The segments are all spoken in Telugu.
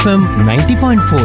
ఎఫ్ఎం నైంటీ పాయింట్ ఫోర్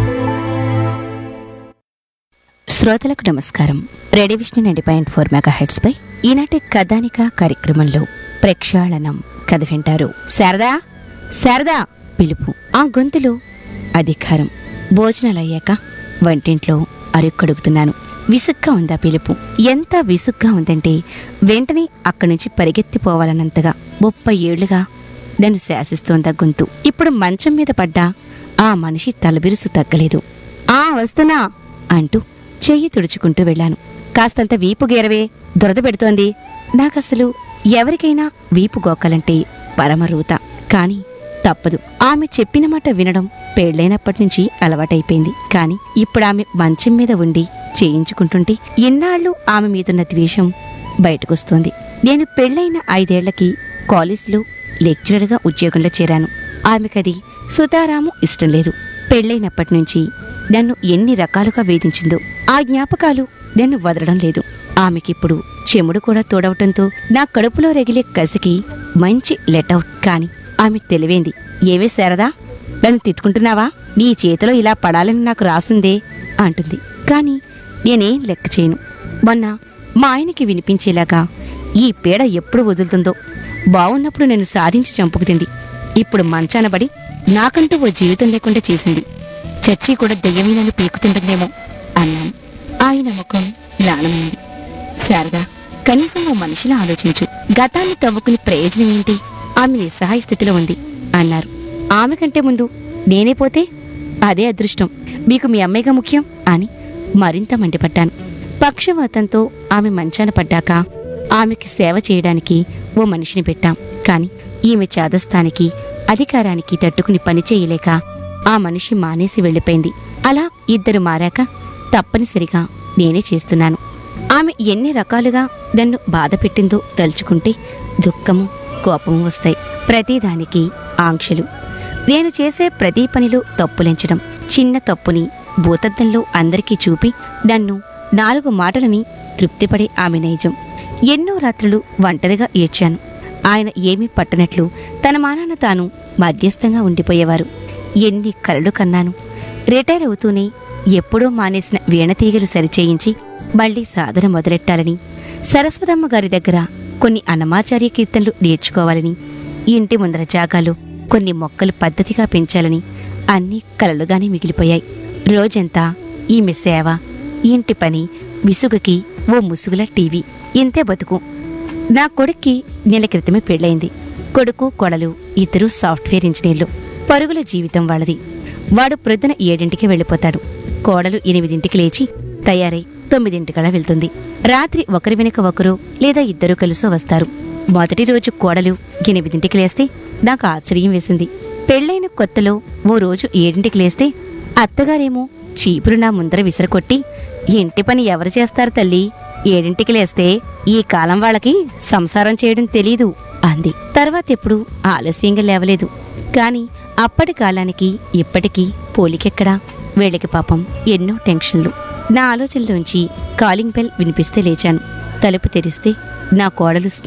శ్రోతలకు నమస్కారం radio Vishnu ninety point four megahertz పై ఈనాటి కథానిక కార్యక్రమంలో ప్రక్షాళనం కథ వింటారు శారదా శారదా పిలుపు ఆ గొంతులో అధికారం భోజనాలయ్యాక వంటింట్లో అరుక్కడుగుతున్నాను విసుగ్గా ఉందా పిలుపు ఎంత విసుగ్గా ఉందంటే వెంటనే అక్కడి నుంచి పరిగెత్తిపోవాలన్నంతగా ముప్పై ఏళ్లుగా నన్ను శాసిస్తోందా గొంతు ఇప్పుడు మంచం మీద పడ్డా ఆ మనిషి తలబిరుసు తగ్గలేదు ఆ వస్తున్నా అంటూ చెయ్యి తుడుచుకుంటూ వెళ్ళాను కాస్తంత వీపు గేరవే దురద పెడుతోంది నాకసలు ఎవరికైనా వీపు గోకాలంటే పరమరూత కాని తప్పదు ఆమె చెప్పిన మాట వినడం పెళ్లైనప్పటి నుంచి అలవాటైపోయింది కాని ఇప్పుడు ఆమె మంచం మీద ఉండి చేయించుకుంటుంటే ఇన్నాళ్ళు ఆమె మీదున్న ద్వేషం బయటకొస్తోంది నేను పెళ్లైన ఐదేళ్లకి కాలేజీలో లెక్చరర్గా ఉద్యోగంలో చేరాను ఆమెకది సుతారాము ఇష్టం లేదు పెళ్లైనప్పటి నుంచి నన్ను ఎన్ని రకాలుగా వేధించిందో ఆ జ్ఞాపకాలు నన్ను వదలడం లేదు ఆమెకిప్పుడు చెముడు కూడా తోడవటంతో నా కడుపులో రగిలే కసికి మంచి లెటౌట్ కాని ఆమె తెలివేంది ఏవే శారదా నన్ను తిట్టుకుంటున్నావా నీ చేతిలో ఇలా పడాలని నాకు రాసుందే అంటుంది కాని నేనేం లెక్క చేయను మొన్న మా ఆయనకి వినిపించేలాగా ఈ పీడ ఎప్పుడు వదులుతుందో బావున్నప్పుడు నేను సాధించి చంపుకుతింది ఇప్పుడు మంచానబడి నాకంటూ ఓ జీవితం లేకుండా చేసింది చచ్చి కూడా దెయ్యమే నన్ను పీకుతుంటుందేమో అన్నాను ఆయన ముఖం జ్ఞానమైంది శారదా కనీసం ఓ మనిషిలా ఆలోచించు గతాన్ని తవ్వుకుని ప్రయోజనం ఏంటి ఆమె నిస్సహాయ స్థితిలో ఉంది అన్నారు ఆమె కంటే ముందు నేనే పోతే అదే అదృష్టం మీకు మీ అమ్మాయిగా ముఖ్యం అని మరింత మండిపడ్డాను పక్షవాతంతో ఆమె మంచాన పడ్డాక ఆమెకి సేవ చేయడానికి ఓ మనిషిని పెట్టాం కాని ఈమె చాదస్తానికి అధికారానికి తట్టుకుని పని చేయలేక ఆ మనిషి మానేసి వెళ్ళిపోయింది అలా ఇద్దరు మారాక తప్పనిసరిగా నేనే చేస్తున్నాను ఆమె ఎన్ని రకాలుగా నన్ను బాధ పెట్టిందో తలుచుకుంటే దుఃఖము కోపము వస్తాయి ప్రతిదానికి ఆంక్షలు నేను చేసే ప్రతి పనిలో తప్పులెంచడం చిన్న తప్పుని భూతద్దంలో అందరికీ చూపి నన్ను నాలుగు మాటలని తృప్తిపడే ఆమె నైజం ఎన్నో రాత్రులు ఒంటరిగా ఏడ్చాను ఆయన ఏమీ పట్టనట్లు తన మానాన తాను మధ్యస్థంగా ఉండిపోయేవారు ఎన్ని కలలు కన్నాను రిటైర్ అవుతూనే ఎప్పుడో మానేసిన వీణతీగలు సరిచేయించి మళ్లీ సాధన మొదలెట్టాలని సరస్వతమ్మ గారి దగ్గర కొన్ని అన్నమాచార్య కీర్తనలు నేర్చుకోవాలని ఇంటి ముందర జాగాలో కొన్ని మొక్కలు పద్ధతిగా పెంచాలని అన్నీ కలలుగానే మిగిలిపోయాయి రోజంతా ఈమె సేవ ఇంటి పని విసుగుకి ఓ ముసుగుల టీవీ ఇంతే బతుకు నా కొడుక్కి నెల క్రితమే పెళ్ళైంది కొడుకు కొడలు ఇద్దరు సాఫ్ట్వేర్ ఇంజనీర్లు పరుగుల జీవితం వాళ్ళది వాడు ప్రొద్దున ఏడింటికి వెళ్ళిపోతాడు కోడలు ఎనిమిదింటికి లేచి తయారై తొమ్మిదింటికలా వెళ్తుంది రాత్రి ఒకరి వెనుక ఒకరు లేదా ఇద్దరు కలుసో వస్తారు మొదటి రోజు కోడలు ఎనిమిదింటికి లేస్తే నాకు ఆశ్చర్యం వేసింది పెళ్ళైన కొత్తలో ఓ రోజు ఏడింటికి లేస్తే అత్తగారేమో చీపురు నా ముందర విసరకొట్టి ఇంటి పని ఎవరు చేస్తారు తల్లి ఏడింటికి లేస్తే ఈ కాలం వాళ్ళకి సంసారం చేయడం తెలీదు అంది తర్వాత ఎప్పుడు ఆలస్యంగా లేవలేదు కాని అప్పటి కాలానికి ఇప్పటికీ పోలికెక్కడా వీళ్ళకి పాపం ఎన్నో టెన్షన్లు నా ఆలోచనలోంచి కాలింగ్ బెల్ వినిపిస్తే లేచాను తలుపు తెరిస్తే నా కోడలు